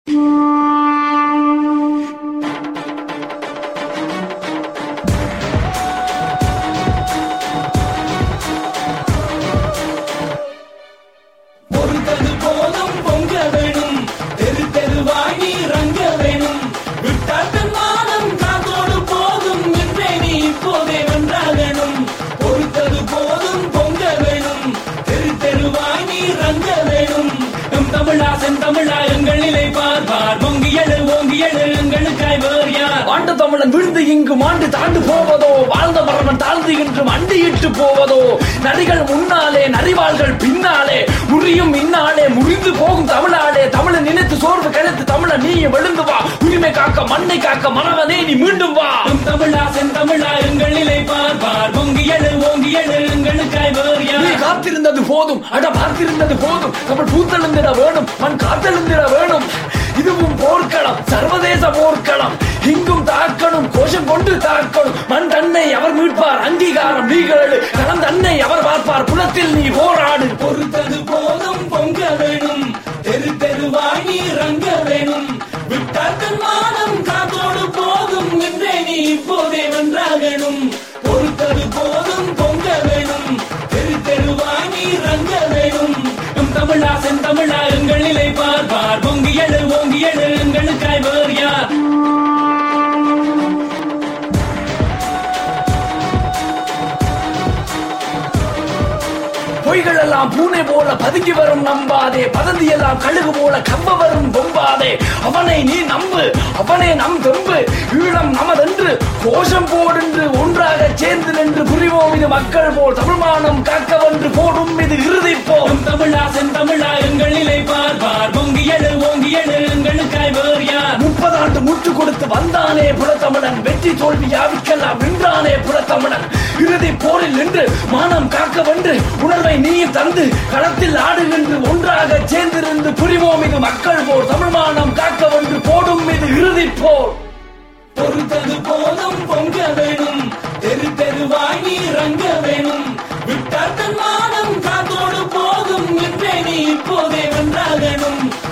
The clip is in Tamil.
பொறுத்தது போதும் பொங்க வேணும் தெரு தெருவாகி ரங்க வேணும் விட்டாட்டன் மானம் காத்தோடு போதும் என்றே நீ இப்போதே வென்றாகணும் பொறுத்தது போதும் பொங்க வேணும் தெரு தெருவாகி ரங்க வேணும் நம் தமிழா செந்தமிழா எங்கள் நிலை பார்ப்பார் பொங்கி எழு ஓங்கி எழு எங்களுக்காய் வேறு யார் ஆண்டு தமிழன் விழுந்து இங்கு மாண்டு தாண்டு போவதோ வாழ்ந்த மரபன் தாழ்ந்து இன்று மண்டியிட்டு போவதோ நரிகள் முன்னாலே நரிவாள்கள் பின்னாலே முறியும் இன்னாலே முறிந்து போகும் தமிழாலே தமிழன் நினைத்து சோர்வு கழித்து தமிழன் நீ விழுந்து வா உரிமை காக்க மண்ணை காக்க மனவனே நீ மீண்டும் வா நம் தமிழா செந்தமிழா எங்கள் நிலை பார்ப்பார் பொங்கி எழு ஓங்கி எழு எங்களுக்காய் வேறு நீ யார் காத்திருந்தது போதும் அட பார்த்திருந்தது போதும் தமிழ் பூத்தெழுந்திட வேணும் மண் காத்தெழுந்திட வேணும் இதுவும் போர்க்களம் சர்வதேச போர்க்களம் இங்கும் தாக்கணும் கோஷம் கொண்டு தாக்கணும் மண் தன்னை அவர் மீட்பார் அங்கீகாரம் நீ கேளு களம் தன்னை அவர் பார்ப்பார் புலத்தில் நீ போராடு பொறுத்தது போதும் பொங்க வேணும் தெரு தெருவாகி ரங்க வேணும் விட்டாட்டன் மானம் காத்தோடு போதும் என்றே நீ இப்போதே வென்றாகணும் பொறுத்தது போதும் பொங்க வேணும் தெரு தெருவாகி ரங்க வேணும் நம் தமிழா செந்தமிழா எங்கள் நிலை பார்ப்பார் பொங்கி எழு ஓங்கி எழு எங்களுக்காய் வேறு யார் பொய்கள் எல்லாம் பூனை போல பதுங்கி வரும் நம்பாதே பதந்தி எல்லாம் கழுகு போல கம்ப வரும் பொம்பாதே அவனை நீ நம்பு அவனே நம் தெம்பு ஈழம் நமதென்று கோஷம் போடென்று ஒன்றாக சேர்ந்து நின்று புரிவோம் இது மக்கள் போல் தமிழ்மானம் காக்கவென்று போடும் இது இறுதி போல் நம் தமிழா செந்தமிழா எங்கள் நிலை பார்ப்பார் பொங்கி எழு ஓங்கி எழு எங்களுக்காய் வேறு யார் முப்பது ஆண்டு முற்று கொடுத்து வந்தானே புலத்தமிழன் வெற்றி தோல்வி யாவிக்கெல்லாம் வென்றானே புலத்தமிழன் இறுதி போரில் நின்று மானம் காக்க வென்று உணர்வை நீயும் தந்து களத்தில் ஆடுகின்று ஒன்றாக சேர்ந்திருந்து புரிவோம் இது மக்கள் போர் தமிழ் மானம் காக்க வென்று போடும் இது இறுதி போர் பொறுத்தது போதும் பொங்க வேணும் தெரு தெருவாகி ரங்க வேணும் விட்டாட்டன் மானம் காத்தோடு போதும் என்றே நீ இப்போதே வென்றாகணும்